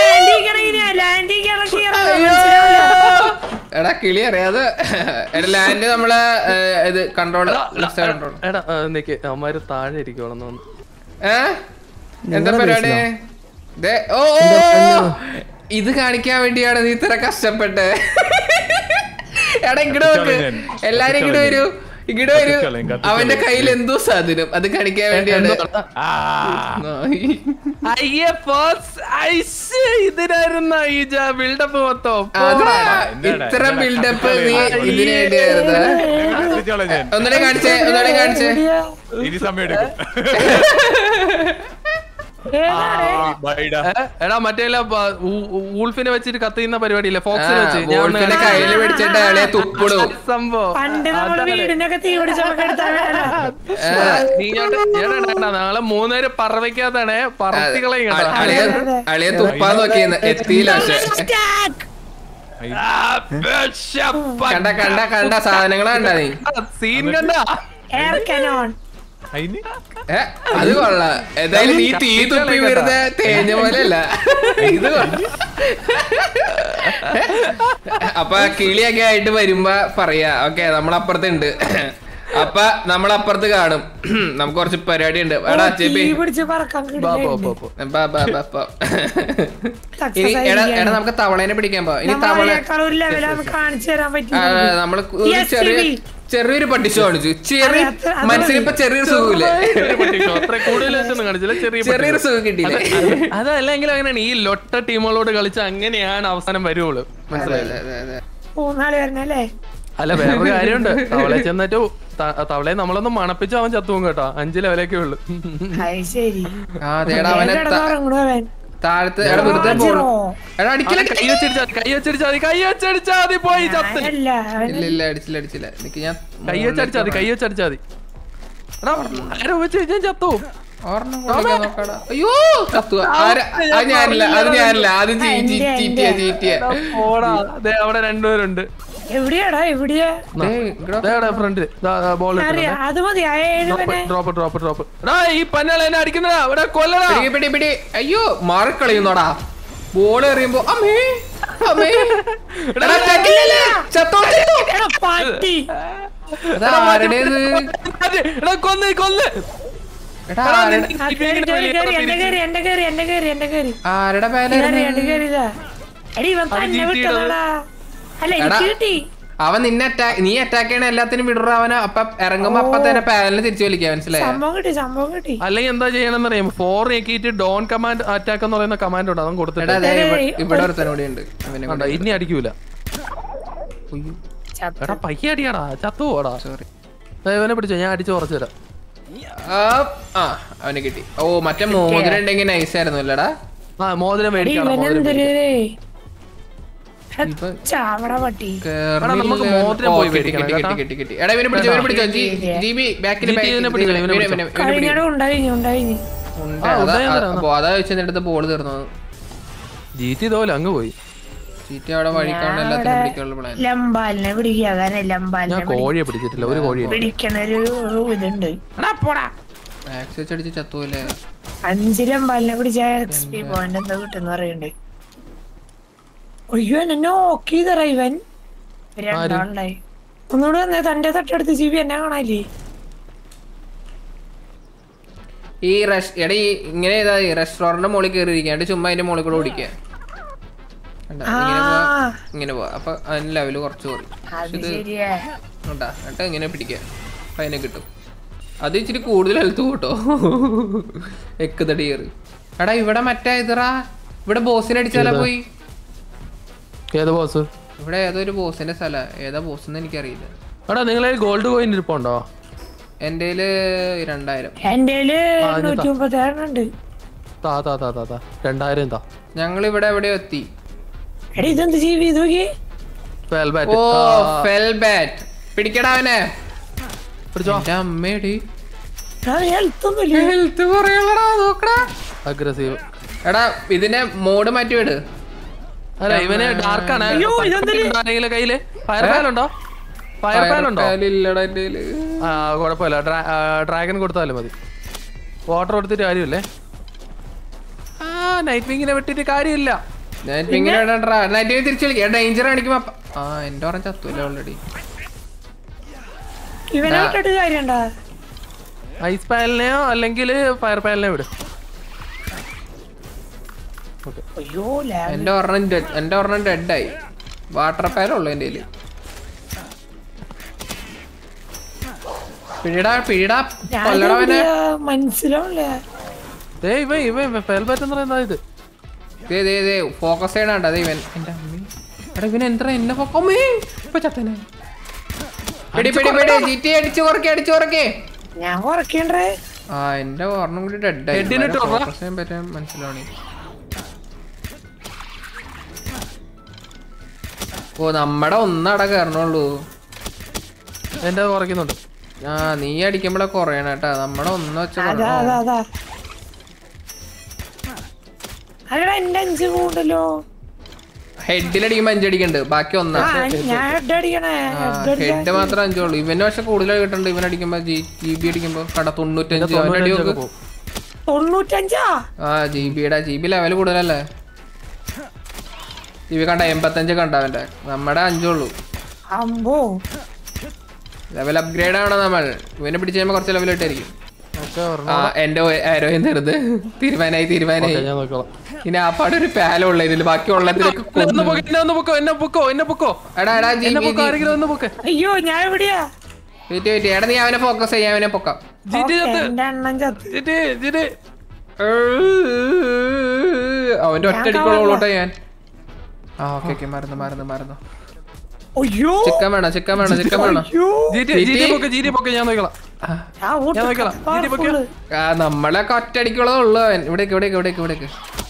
എടാ കിളി അറിയാതെ എടാ ലാൻഡ് നമ്മളെ ഏ, ഇത് കൺട്രോൾ കൺട്രോൾ എടാ ആ, നിക്ക് അമ്മമാര് താഴെ ഇരിക്കുവാണെന്ന് തോന്നുന്നു ഏ എന്താ പരിപാടി ദേ, ഓ ഓ, ഓ. ഇത് കാണിക്കാൻ വേണ്ടിയാണ് നീ ഇത്ര കഷ്ടപ്പെട്ട് എടാ ഇങ്ങോട്ട് നോക്ക് എല്ലാരും ഇങ്ങോട്ട് വരൂ ഇങ്ങോട്ട് വരൂ കത്തിക്കളയും, കത്തിക്കളയും. അവന്റെ കയ്യിൽ എന്തോ സാധനം അത് കാണിക്കാൻ വേണ്ടിയാണ് ആ നായി. അയ്യേ ബോസ് ഐസ് ഇതിനായിരുന്ന ഈ ബിൽഡപ്പ് മൊത്തം അതാ, എന്താടാ, ഇത്ര എന്താടാ, ബിൽഡപ്പ് നീ കത്തിക്കളയും. ഇതിനു വേണ്ടിയായിരുന്ന കത്തിച്ചോളാം ഞാൻ ഒന്നുകൂടെ കാണിച്ചേ ഒന്നുകൂടെ കാണിച്ചേ ഇനി സമയം എടുക്കും ബൈഡാ ഏ, എടാ മറ്റേ ഊൾഫിനെ വെച്ചിട്ട് കത്തിയുന്ന പരിപാടിയില്ലേ ഫോക്സിനെ വെച്ച് ഞാൻ ഒന്ന് വോൾഫിന്റെ കയ്യില് പിടിച്ചിട്ട് അയാളെ തുപ്പിടും സംഭവം പണ്ട് നമ്മള് വീടിനൊക്കെ തീ പിടിച്ചൊക്കെ എടുത്താൽ നീ ഇങ്ങോട്ട് എടാ, എടാ, എടാ, നാളെ മൂന്നേര് പറവയ്ക്കാത്താണേ പറത്തികളയും കേട്ടോ അളിയ അളിയ തുപ്പാൻ നോക്കിയെന്ന് എത്തിയില്ല പക്ഷെ കണ്ട കണ്ട കണ്ട സാധനങ്ങൾ കണ്ട നീ സീൻ കണ്ട എയർ കനോൺ അതിന് ഏ, അത് കൊള്ളാം എന്തായാലും നീ തീ തുപ്പി വെറുതെ തേഞ്ഞ പോലെയല്ല ഇത് കൊള്ളാം. അപ്പൊ കിളിയൊക്കെ ആയിട്ട് വരുമ്പോ പറയാ ഓക്കെ നമ്മളപ്പുറത്തുണ്ട് അപ്പൊ നമ്മളപ്പുറത്ത് കാണും നമുക്ക് കുറച്ച് പരിപാടി ഉണ്ട് എടാ തീ ചെബി പിടിച്ച് പറക്കാൻ ബാ, ബാ, കിട്ടില്ല ബാ, ബാ. ബാ, ബാ, ബാ, ബാ. ഇനി എടാ എടാ നമുക്ക് തവളേനെ പിടിക്കാൻ പോ ഇനി തവള നമ്മളെക്കാൾ ഒരു ലെവലാണ് കാണിച്ചു തരാൻ ആ, പറ്റും നമ്മള് ഒരു Yes, ചെറിയ ചെവി. ചെറിയൊരു പട്ടിച്ചു കാണിച്ചു ചെറിയ അതെ, അത് അത് മനസ്സിനിപ്പോ ചെറിയൊരു സുഖമില്ലേ ഒരു പട്ടിക്കോ, അത്ര കൂടുതലായിട്ടൊന്നും കാണിച്ചില്ല ചെറിയ ചെറിയൊരു പട്ടിക്കോ. സുഖം കിട്ടിയില്ലേ അതല്ലെങ്കിൽ അങ്ങനെയാണ് ഈ ലൊട്ട ടീമുകളോട് കളിച്ച് അങ്ങനെയാണ് അവസാനം വരുവുള്ളൂ മനസ്സിലായില്ലേ അതെ, അതെ, അതെ. മൂന്നാല് വരണല്ലേ അല്ല വേറൊരു കാര്യമുണ്ട് തവളെ ചെന്നിട്ട് ത- തവളയെ നമ്മളൊന്ന് മണപ്പിച്ച് അവൻ ചത്തുവും കേട്ടോ അഞ്ച് ലെവലൊക്കെ ഉള്ളു അത് ശരി ആ അതേടാ അവനെ ത- കിടന്നുറങ്ങണു അവൻ താഴത്ത് എടാ വെറുതെ റാജിറോ. പോണു എടാ അടിക്കല കൈ വെച്ചടിച്ചാ മതി കൈ വെച്ചടിച്ചാ മതി കൈ വെച്ചടിച്ചാ മതി പോയി ചത്ത് അല്ല അവൻ ഇല്ല ഇല്ല അടിച്ചില്ല അടിച്ചില്ല എനിക്ക് ഞാൻ കൈ വെച്ചടിച്ചാ മതി കൈ വെച്ചടിച്ചാ മതി എടാ ആരോ വെച്ച് ഞാൻ ചത്തു ഒരെണ്ണം കൊള്ളിക്കാൻ നോക്കടാ അയ്യോ ചത്തു ആരാ അത് ഞാനില്ല അത് ഞാനില്ല അത് ചീറ്റിയ ചീറ്റിയ ഓടാ ദേ അവിടെ രണ്ടുപേരുണ്ട് എവിടെയാടാ എവിടെയാ ഫ്രണ്ട് ബോൾ അറിയാം അത് മതി ആ ഏഴുവനെ ഡ്രോപ്പ് ഡ്രോപ്പ് ഡ്രോപ്പ് എടാ ഈ പന്നള എന്നെ അടിക്കുന്നടാ ഇവിടെ കൊല്ലടാ പിടി പിടി പിടി അയ്യോ മാറിക്കളയുന്നോടാ ബോൾ എറിയുമ്പോ അമ്മേ അമ്മേ എടാ, ചക്കില്ലല്ലേ? ചത്തോ, ചത്തോ. എടാ പട്ടി അതാ ആരുടേത് എടാ കൊന്ന് കൊന്ന് എടാ എടാ, ആരുടെ നിനക്ക് ആ, കേറി കേറി കേറി എന്റെ കേറി എന്റെ കേറി എന്റെ കേറി എന്റെ കേറി ആരുടെ കേറി പേരായിരുന്നു എന്റെ കേറി ഇതാ എടി ഇവൻ അത് തന്നെ GT യുടെ വിട്ടതാടാ അല്ല എടാ. എനിക്ക് കിട്ടി അവൻ നിന്നെ അറ്റാക്ക് നീ അറ്റാക്ക് ചെയ്യണ എല്ലാത്തിനും വിടുറ അവനെ അപ്പൊ ഇറങ്ങുമ്പോ അപ്പൊ തന്നെ പാനലിന് തിരിച്ചു വലിക്കുക മനസ്സിലായോ സംഭവം കിട്ടി സംഭവം കിട്ടി അല്ലെങ്കിൽ എന്താ ചെയ്യണമെന്ന് അറിയാം ഫോർ ഞെക്കിയിട്ട് ഡോൺ കമാൻഡ് അറ്റാക്ക് എന്ന് പറയുന്ന കമാൻഡ് ഉണ്ട് അതും എടാ കൊടുത്തിട്ട് അതെ എടേ, ഇവിടെ ഒരുത്തനും കൂടി ഉണ്ട് അവനെ കണ്ടോ, ഇനി അടിക്കൂല ചത്ത. എടാ പയ്യ അടിയാടാ ചത്തു പോടാ സോറി ദേ, ഇവനെ പിടിച്ചോ ഞാൻ അടിച്ചു കുറച്ചു തരാം ആ അവന് കിട്ടി ഓ മറ്റേ മോതിരം ഉണ്ടെങ്കിൽ നൈസ് ആയിരുന്നു അല്ലടാ ആ മോതിരം എടി മേടിക്കണം മോതിരം ഇവനെന്തൊരു മേടിക്കണം. ഇപ്പൊ ചാവട പട്ടി നമുക്ക് മോതിരം പോയി മേടിക്കണം, കേട്ടോ. എടാ ഇവനെ പിടിച്ചോ ഇവനെ പിടിച്ചോ ജിബി ബാക്കിൽ GT ഇവനെ പിടിക്കണം, ഇവനെ പിടിച്ചോ. കഴിഞ്ഞാലും ഉണ്ടായി ഉണ്ടായി ആ, ഉദയം തരാം, അപ്പൊ അതാ വെച്ച് എന്റെ അടുത്ത് ബോൾ തീർന്നു ജി ടി ഇതുപോലെ അങ്ങ് പോയി ചീറ്റ അവിടെ വഴിക്കാണ്ട് എല്ലാത്തിനും പിടിക്കാനുള്ള പ്ലാൻ ലംബാലിനെ പിടിക്കുക അതാണ് ഞാൻ ലംബാലിനെ പിടി- കോഴിയെ പിടിച്ചിട്ടില്ല ഒരു കോഴിയെ പിടിക്കണ ഒരു ഒരു ഇതുണ്ട് എടാ പോടാ ആക്സ് വെച്ചടിച്ച് ചത്തൂല്ലേ അഞ്ച് ലംബാലിനെ പിടിച്ച എക്സ് പി പോയിന്റ് എന്താ കിട്ടുന്ന പറയണ്ട് അയ്യോ എന്നെ നോക്കി ചെയ്തറ ഇവൻ രണ്ടാളുണ്ടായി ഒന്നുകൂടെ വന്നേ തന്റെ തൊട്ടടുത്ത് ജീവി എന്നെ കാണാല്ലേ ഈ റെസ് എടാ ഈ ഇങ്ങനെ ചെയ്താ റെസ്റ്റോറന്റ് മുകളിൽ കയറിയിരിക്കാണ്ട് ചുമ്മാ അതിന്റെ മുകളിൽ കൂടെ ഓടിക്കുക കണ്ടോ? ഇങ്ങനെ പോവാ ഇങ്ങനെ പോവാ അപ്പൊ അതിന് ലെവല് കുറച്ച് കുറയും അത് ശരിയാ കണ്ടാ എന്നിട്ട് ഇങ്ങനെ പിടിക്കുക അപ്പൊ അതിനെ കിട്ടും അത് ഇച്ചിരി കൂടുതൽ ഹെൽത്ത് കൂട്ടോ എക്ക് തടി കയറി എടാ ഇവിടെ മറ്റേ ഇതറാ ഇവിടെ ബോസിനെ അടിച്ചാലാ പോയി ഏത് ബോസ് ഇവിടെ ഏതോ ഒരു ബോസിന്റെ സ്ഥല ഏതാ ബോസ് എന്ന് എനിക്കറിയില്ല എടാ നിങ്ങളെ ഗോൾഡ് കോയിൻ ഇരിപ്പുണ്ടോ എന്റെ രണ്ടായിരം എന്റെ നൂറ്റി മുപ്പത്തി ഉണ്ട് താ താ താ താ താ രണ്ടായിരം താ ഞങ്ങൾ ഇവിടെ എവിടെ എത്തി എടി ഇതെന്ത് ജീവി ഇത് നോക്കി വെൽബാറ്റ് ഓ ഫെൽബാറ്റ് പിടിക്കടാ അവനെ പിടിച്ചോ എന്റെ അമ്മേടി ഹെൽത്ത് ഒന്നുമില്ല ഹെൽത്ത് കുറയല്ലടാ നോക്കടാ അഗ്രസീവ് എടാ ഇതിന്റെ മോഡ് മാറ്റി വിട് അല്ല ഇവന് ഡാർക്ക് ആണ് അയ്യോ, ഇതെന്തൊരു- ആരെങ്കിലും കയ്യില് ഫയർ പാൻ ഉണ്ടോ ഫയർ പാൻ ഉണ്ടോ ഇല്ലടാ എന്റെ കയ്യില്. ആ കുഴപ്പമില്ല ഡ്രാഗൺ കൊടുത്താലും മതി വാട്ടർ കൊടുത്തിട്ട് കാര്യമില്ലേ ആ നൈറ്റ് വിങ്ങിനെ വിട്ടിട്ട് കാര്യമില്ല ഞാൻ ഇങ്ങനെ ഇടണ്ടാ നൈറ്റ് തിരിച്ചു വിളിക്കാം ഡേഞ്ചർ കാണിക്കുമ്പോ അപ്പ- ആ എന്റെ ഓറഞ്ച് ചത്തൂല ഓൾറെഡി ഇവനെ വിട്ടിട്ട് കാര്യണ്ടാ ഐസ് പാനലിനെയോ അല്ലെങ്കിൽ ഫയർ പാനലിനെയോ വിട് അയ്യോ ലാ- എന്റെ ഒരെണ്ണം dead- എന്റെ ഒരെണ്ണം ഡെഡായി വാട്ടർ പാലുള്ളൂ എന്റെ കയ്യില് പിടിടാ പിടിടാ ഞാൻ കൊല്ലടാ അവനെ എവിടെയാ? മനസ്സിലാവില്ല ദേ ഇവ ഇവ ഫെൽബാറ്റ് എന്ന് പറയുന്നത് ഇത് ദേ ദേ ദേ ഫോക്കസ് ചെയ്യണണ്ട അതെ ഇവൻ എന്റെ അമ്മേ എടാ ഇവൻ എന്താ എന്നെ ഫോക്കമ്മേ ഇപ്പൊ ചത്തനെ പിടി പിടി പിടി ജിറ്റി അടിച്ചു കുറക്കേ അടിച്ചു കുറക്കേ ഞാൻ കുറയ്ക്കണ്ടേ ആ എന്റെ ഒരെണ്ണം കൂടി ഡെഡായി Head-ന് ഇട്ടോ, വാ. ഫോക്കസ് ചെയ്യാൻ പറ്റാൻ മനസ്സിലാവണേ ഓ നമ്മടെ ഒന്നട കയറണുള്ളൂ എന്റെ കുറയ്ക്കുന്നുണ്ട് ആ നീ അടിക്കുമ്പോഴെ കുറയണ കേട്ടാ നമ്മടെ ഒന്ന് വെച്ച അതാ അതാ അതാ അല്ലടാ എന്റെ അഞ്ച് കൂണ്ടല്ലോ ഹെഡിലടിക്കുമ്പോ അഞ്ചടിക്കണ്ട് ബാക്കി ഒന്നാ ആ ഞാൻ ഹെഡ് അടിക്കണേ ഹെഡ് അടിക്കാൻ ഹെഡ് മാത്രം അഞ്ചുള്ളൂ ഇവന് പക്ഷെ കൂടുതൽ കിട്ടണ്ട് ഇവൻ അടിക്കുമ്പോ ജി ബി അടിക്കുമ്പോ കട തൊണ്ണൂറ്റഞ്ച് അവന്റെ അടി തൊണ്ണൂറ്റഞ്ചൊക്കെ നോക്ക് പോകും തൊണ്ണൂറ്റഞ്ചാ ആ ജി ബിയുടെ ജി ബി ലെവൽ കൂടുതലല്ലേ ജി ബി കണ്ട എൺപത്തഞ്ച് കണ്ട അവന്റെ നമ്മടെ അഞ്ചുള്ളൂ അമ്പോ ലെവൽ അപ്ഗ്രേഡ് ആവണം നമ്മൾ ഇവനെ പിടിച്ച് കഴിയുമ്പോ കുറച്ച് ലെവൽ ഇട്ടായിരിക്കും ഓക്കെ ആ എന്റെ ആരോയും തരുത് തീരുമാനായി തീരുമാനായി ഞാൻ നോക്കോളാം ഇനി ആ പാട് ഒരു പാലുള്ള ഇതില് ബാക്കി ഉള്ളതിലൊക്കെ എന്നെ പൊക്കോ, എന്നെ ഒന്ന് പൊക്കോ എന്നെ പൊക്കോ എന്നെ പൊക്കോ എടാ എടാ ജി എന്നെ ബി പൊക്കോ ആരെങ്കിലും ഒന്ന് പൊക്കെ അയ്യോ ഞാൻ എവിടെയാ വെയിറ്റ് വെയിറ്റ് എടാ നീ അവനെ ഫോക്കസ് ചെയ്യാൻ അവനെ പൊക്കാം ജിറ്റി ഓക്കേ, ചത്ത് എന്റെ എണ്ണം ചത്ത് ജിറ്റി ജിറ്റി അവന്റെ ഒറ്റടിക്കുള്ളൂട്ടോ ഞാൻ ആ ഓക്കെ ഓക്കെ മറന്നു മറന്നു മറന്നു അയ്യോ ചിക്കൻ വേണം ചിക്കൻ വേണം ചിക്കൻ വേണം അയ്യോ ജിറ്റി ജിറ്റി പൊക്കെ ജിറ്റി പൊക്കെ ഞാൻ നോക്കോളാം ആ ഊട്ട് ഞാൻ നോക്കിക്കോളാം. ഇതിന്റെ പൊക്കോ? powerful. ആ നമ്മളൊക്കെ ഒറ്റടിക്കുള്ളതേ ഉള്ളൂ അവൻ ഇവിടേക്ക് ഇവിടേക്ക് ഇവിടേക്ക് ഇവിടേക്ക്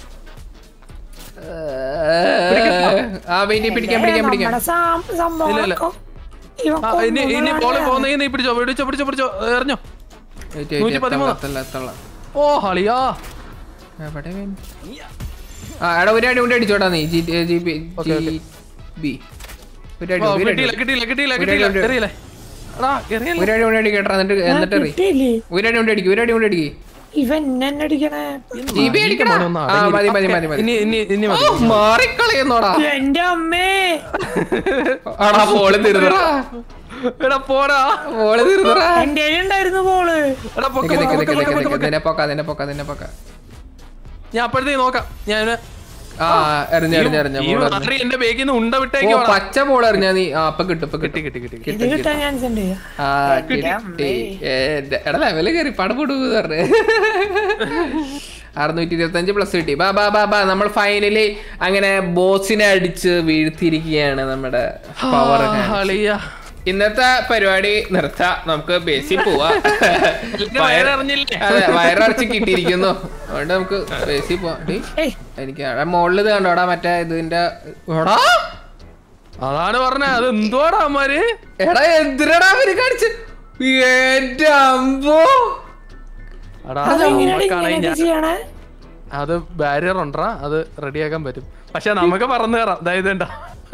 ആ വെയിറ്റ് പിടിക്കാൻ പിടിക്കാൻ പിടിക്കാൻ നമ്മുടെ സാം- സംഭവങ്ങളൊക്കെ ഇവൻ ആ, ഇനി ഇനി ബോള് കൊണ്ടുവന്നതാണ്. പോകുന്ന നീ പിടിച്ചോ പിടിച്ചോ പിടിച്ചോ പിടിച്ചോ എറിഞ്ഞോ വെയിറ്റ് നൂറ്റി വെയിറ്റ് പതിമൂന്ന്. എത്തല്ല എത്തല്ല ഓ ഹളിയാ എവിടെ ഇവൻ? ആ എടാ ഒരു അടി കൊണ്ട് അടിച്ചോടാ നീ G G B okay, G B ഒരു അടി ഓ, ഒരു അടി കിട്ടിയില്ല കിട്ടിയില്ല കിട്ടിയില്ല ഒരു കിട്ടിയില്ല അടി, ഒരു അടി. എറിയല്ലേ എടാ എറിയല്ലേ ഒരു അടി കൊണ്ട് അടി കേട്ടാ എന്നിട്ട് എന്നിട്ട് എറി കിട്ടിയില്ലേ ഒരു അടി കൊണ്ട് അടിക്കും ഒരു അടി കൊണ്ട് അടിക്കും ഇവൻ എന്നെ അടിക്കണേ ജി ബി അടിക്കടാ മോനെ ഒന്ന് ആ മതി അടങ്ങിയിരി. മതി മതി മതി ഇനി ഇനി ഇനി മതി ഓ, മാറിക്കളയുന്നോടാ എന്റെ അമ്മേ ആടാ പോള് തീർന്നടാ എടാ പോടാ പോള് തീർന്നടാ എന്റെ ഉണ്ടായിരുന്നു പോള് എടാ പൊക്ക, നിക്ക് നിക്ക് പൊക്ക, നിക്ക് പൊക്ക, നിക്ക് പൊക്ക, നിക്ക് പൊക്ക. നിന്നെ പൊക്ക നിന്നെ പൊക്ക നിന്നെ പൊക്ക ഞാൻ അപ്പോഴത്തേക്ക് നോക്കാം ഞാൻ ആ എറിഞ്ഞ എറിഞ്ഞ എറിഞ്ഞ ഈ ബോൾ എറിഞ്ഞ മാറി എന്റെ ബേക്കിൽ നിന്ന് ഉണ്ട ഓ വിട്ടേക്ക് വാടാ. പച്ച ബോൾ എറിഞ്ഞാ നീ ആ അപ്പൊ കിട്ടും ഇപ്പൊ കിട്ടി കിട്ടി കിട്ടി കിട്ടി ഇത് കിട്ടാൻ ചാൻസ് ഉണ്ട് ആ കിട്ടി ഏ, എടാ ലെവല് കയറി പടപൊടു പറഞ്ഞ് അറുന്നൂറ്റി ഇരുപത്തി അഞ്ച് പ്ലസ് കിട്ടി ബാ ബാ ബാ ബാ നമ്മൾ ഫൈനലി അങ്ങനെ ബോസിനെ അടിച്ച് വീഴ്ത്തിയിരിക്കുകയാണ് നമ്മുടെ പവർ ഹളിയാ ഇന്നത്തെ പരിപാടി നിർത്താം നമുക്ക് ബേസിൽ പോവാ എനിക്ക് വയറിറങ്ങില്ലേ? അതെ വയറിറച്ചി കിട്ടിയിരിക്കുന്നു അതുകൊണ്ട് നമുക്ക് ബേസിൽ പോവാം ഡി, ഏയ് എനിക്ക് അവിടെ മുകളിൽ ഇത് കണ്ടോടാ മറ്റേ ഇതിന്റെ എടാ അതാണ് പറഞ്ഞ അത് എന്തുവാടാ അമ്മാര് എടാ എന്തിനാടാ അവര് കാണിച്ച് എന്റെ അമ്പോ എടാ, അതെങ്ങനെയാണ് നമുക്കാണെ ഇങ്ങനെയൊക്കെ ഞാൻ- ചെയ്യണേ അത് ബാരിയർ ഉണ്ടാ അത് റെഡിയാക്കാൻ പറ്റും പക്ഷെ നമുക്ക് പറന്നു കയറാം അതായത് ഉണ്ടാ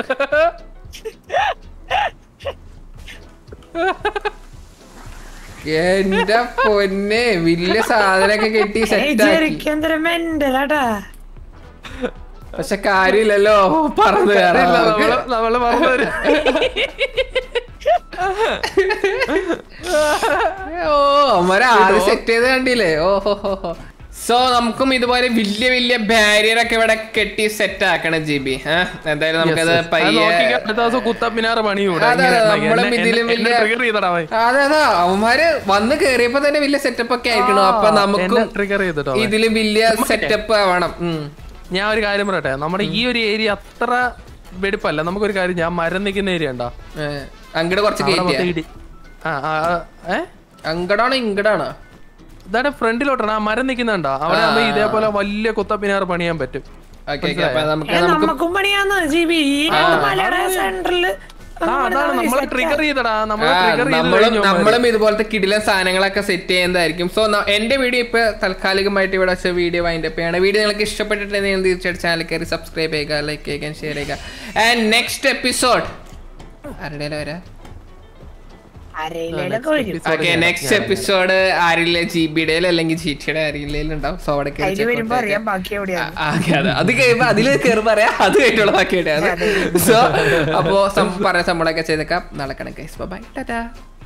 എന്റെ പൊന്നെ വലിയ സാധനൊക്കെ കെട്ടി സെറ്റാക്കി ജെറിക്കെന്തരം മെന്റലാട്ടാ പക്ഷെ കാര്യമില്ലല്ലോ പറഞ്ഞു കയറാം നമുക്ക്. നമ്മള് നമ്മള് പറഞ്ഞു തരും ഓ അമ്മരെ ആദ്യം സെറ്റ് ചെയ്ത് കണ്ടില്ലേ ഓ ഹോ ഹോ ഹോ സോ നമുക്കും ഇതുപോലെ വലിയ വലിയ ബാരിയർ ഒക്കെ ഇവിടെ കെട്ടി സെറ്റ് ആക്കണം ജി ബി എന്തായാലും നമുക്കത് പയ്യെ അടുത്ത ദിവസം കുത്തപ്പിനാറ് പണി കൂടെ അതെ, അതെ, നമ്മളും ഇതിലും വലിയ- ട്രിഗർ ചെയ്തടാ അവൻ. അതെ അതെ അവന്മാര് വന്ന് കേറിയപ്പോ തന്നെ വലിയ സെറ്റപ്പ് ഒക്കെ ആയിരിക്കണം അപ്പൊ എന്നെ നമുക്കും ട്രിഗർ ചെയ്തിട്ടോ അവൻ. ഇതിലും വലിയ സെറ്റപ്പ് ആവണം ഉം. ഞാൻ ഒരു കാര്യം പറയട്ടെ നമ്മുടെ ഈ ഒരു ഏരിയ അത്ര വെടിപ്പല്ല നമുക്കൊരു കാര്യം ഞാൻ മരം നിൽക്കുന്ന ഏരിയ ഉണ്ടോ ഏ, അങ്ങട് കുറച്ച് അവിടെ കയറ്റിയ മൊത്തം ഇടി ആ ആ, ആ, ഏ അങ്ങടാണോ ഇങ്ങടാണോ ഇതാടെ ഫ്രണ്ടിലോട്ടാണ് ആ മരം നിൽക്കുന്നുണ്ടോ അവിടെ ആകുമ്പോ ഇതേപോലെ വലിയ കുത്തപ്പിനാറ് പണിയാൻ പറ്റും ഓക്കെ ഓക്കെ അപ്പൊ നമുക്ക് നമുക്ക് നമുക്കും പണിയാന്ന് ജിബി ഈ രണ്ട് മലയുടെ സെന്ററില് ആ അതാണ് നമ്മളെ ട്രിഗർ ചെയ്തടാ നമ്മളെ ആ, ട്രിഗർ ചെയ്ത് നമ്മളും കഴിഞ്ഞു അവന്മാര്. നമ്മളും ഇതുപോലത്തെ കിടിലൻ സാധനങ്ങളൊക്കെ സെറ്റ് ചെയ്യുന്നതായിരിക്കും സോ എന്റെ വീഡിയോ ഇപ്പൊ താൽക്കാലികമായിട്ട് ഇവിടെ വെച്ച വീഡിയോ വൈൻഡ് അപ്പ് ചെയ്യാണ് വീഡിയോ നിങ്ങൾക്ക് ഇഷ്ടപ്പെട്ടിട്ടുണ്ടെങ്കിൽ തീർച്ചയായിട്ടും ചാനൽ കയറി സബ്സ്ക്രൈബ് ചെയ്യുക ലൈക്ക് ചെയ്യുക ഷെയർ ചെയ്യുക ആൻഡ് നെക്സ്റ്റ് എപ്പിസോഡ് ആരുടെ വരാ അരയിലൊക്കെ വരും ഓക്കെ നെക്സ്റ്റ് എപ്പിസോഡ് ആരില്ല ജി ബിയുടെ അല്ലെങ്കിൽ ജി ടിയുടെ ആരിലും ഉണ്ടാവും സോ അവിടെ കയറി അതില് check out വരുമ്പോ ചെയ്യുക. അറിയാം ബാക്കി എവിടെയാണ് ആ, okay, അത് അത് കഴിയുമ്പോ അതില് കയറി പറയാം അത് കഴിഞ്ഞുള്ള ബാക്കിയാണ് സോ അപ്പോ സം- പറഞ്ഞ സംഭവങ്ങളൊക്കെ ചെയ്തേക്കാം നാളെ കണക്ക് ബൈ ടാറ്റാ